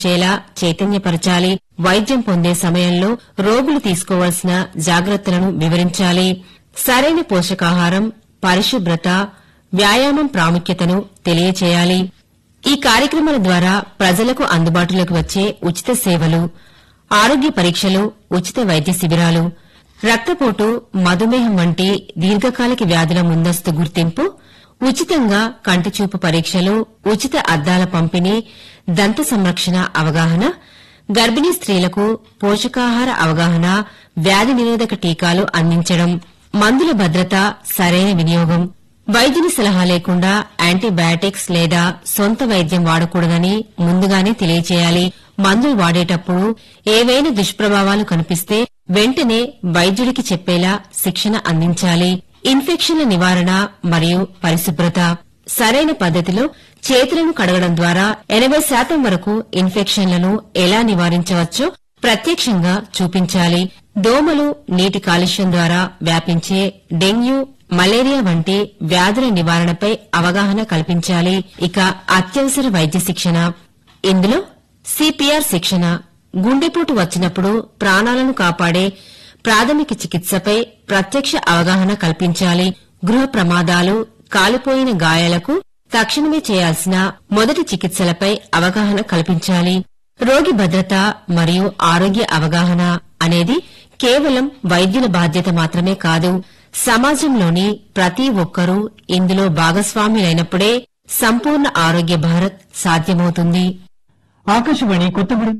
చేలా చైతన్యపరచాలి వైద్యం పొందే సమయంలో రోగులు తీసుకోవాల్సిన జాగ్రత్తలను వివరించాలి సరైన పోషకాహారం పరిశుభ్రత వ్యాయామం ప్రాముఖ్యతను తెలియచేయాలి ఈ కార్యక్రమాల ద్వారా ప్రజలకు అందుబాటులోకి వచ్చే ఉచిత సేవలు ఆరోగ్య పరీక్షలు ఉచిత వైద్య శిబిరాలు రక్తపోటు మధుమేహం వంటి దీర్ఘకాలిక వ్యాధుల ముందస్తు గుర్తింపు ఉచితంగా కంటిచూపు పరీక్షలు ఉచిత అద్దాల పంపిణీ దంత సంరక్షణ అవగాహన గర్భిణీ స్త్రీలకు పోషకాహార అవగాహన వ్యాధి నిరోధక టీకాలు అందించడం మందుల భద్రత సరైన వినియోగం వైద్యుని సలహా లేకుండా యాంటీబయాటిక్స్ లేదా సొంత వైద్యం వాడకూడదని ముందుగానే తెలియచేయాలి మందులు వాడేటప్పుడు ఏవైనా దుష్ప్రభావాలు కనిపిస్తే వెంటనే వైద్యుడికి చెప్పేలా శిక్షణ అందించాలి ఇన్ఫెక్షన్ల నివారణ మరియు పరిశుభ్రత సరైన పద్ధతిలో చేతులను కడగడం ద్వారా ఎనబై శాతం వరకు ఇన్ఫెక్షన్లను ఎలా నివారించవచ్చో ప్రత్యక్షంగా చూపించాలి దోమలు నీటి కాలుష్యం ద్వారా వ్యాపించే డెంగ్యూ మలేరియా వంటి వ్యాధుల నివారణపై అవగాహన కల్పించాలి ఇక అత్యవసర వైద్య శిక్షణ ఇందులో సిపిఆర్ శిక్షణ గుండెపోటు వచ్చినప్పుడు ప్రాణాలను కాపాడే ప్రాథమిక చికిత్సపై ప్రత్యక్ష అవగాహన కల్పించాలి గృహ ప్రమాదాలు కాలిపోయిన గాయాలకు తక్షణమే చేయాల్సిన మొదటి చికిత్సలపై అవగాహన కల్పించాలి రోగి భద్రత మరియు ఆరోగ్య అవగాహన అనేది కేవలం వైద్యుల బాధ్యత మాత్రమే కాదు సమాజంలోని ప్రతి ఒక్కరూ ఇందులో భాగస్వాములైనప్పుడే సంపూర్ణ ఆరోగ్య భారత్ సాధ్యమవుతుంది ఆకాశవాణి కొత్తగూడెం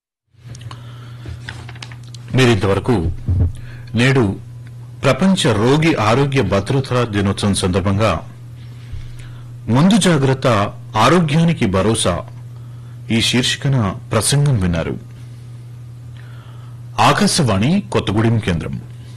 మీరింతవరకు నేడు ప్రపంచ రోగి ఆరోగ్య భద్రతా దినోత్సవం సందర్భంగా ముందు జాగ్రత్త ఆరోగ్యానికి భరోసా ఈ శీర్షికన ప్రసంగం విన్నారు ఆకాశవాణి కొత్తగూడెం కేంద్రం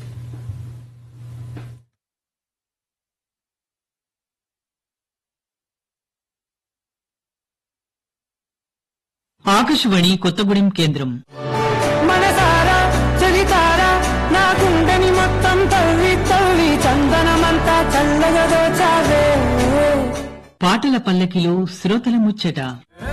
ఆకాశవాణి కొత్తగూడెం కేంద్రం మనసారా చెలితారా నా గుండెని మొత్తం తవ్వి తవ్వి చందనమంతా చల్లగా దోచావే పాటల పల్లకిలో శ్రోతల ముచ్చట